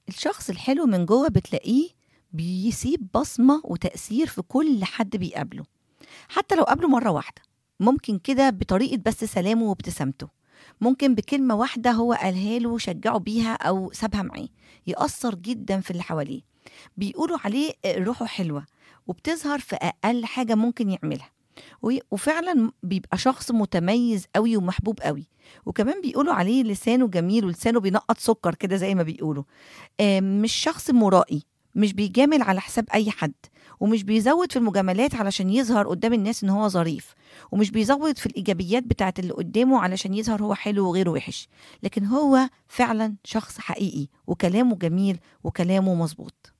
الشخص الحلو من جوه بتلاقيه بيسيب بصمة وتأثير في كل حد بيقابله حتى لو قابله مرة واحدة ممكن كده بطريقة بس سلامه وابتسامته ممكن بكلمة واحدة هو قالها له شجعه بيها أو سابها معاه يأثر جدا في اللي حواليه بيقولوا عليه روحه حلوة وبتظهر في أقل حاجة ممكن يعملها وي- وفعلا بيبقى شخص متميز قوي ومحبوب قوي وكمان بيقولوا عليه لسانه جميل ولسانه بينقط سكر كده زي ما بيقولوا آه، مش شخص مرائي مش بيجامل على حساب اي حد ومش بيزود في المجاملات علشان يظهر قدام الناس ان هو ظريف ومش بيزود في الايجابيات بتاعت اللي قدامه علشان يظهر هو حلو وغيره وحش لكن هو فعلا شخص حقيقي وكلامه جميل وكلامه مظبوط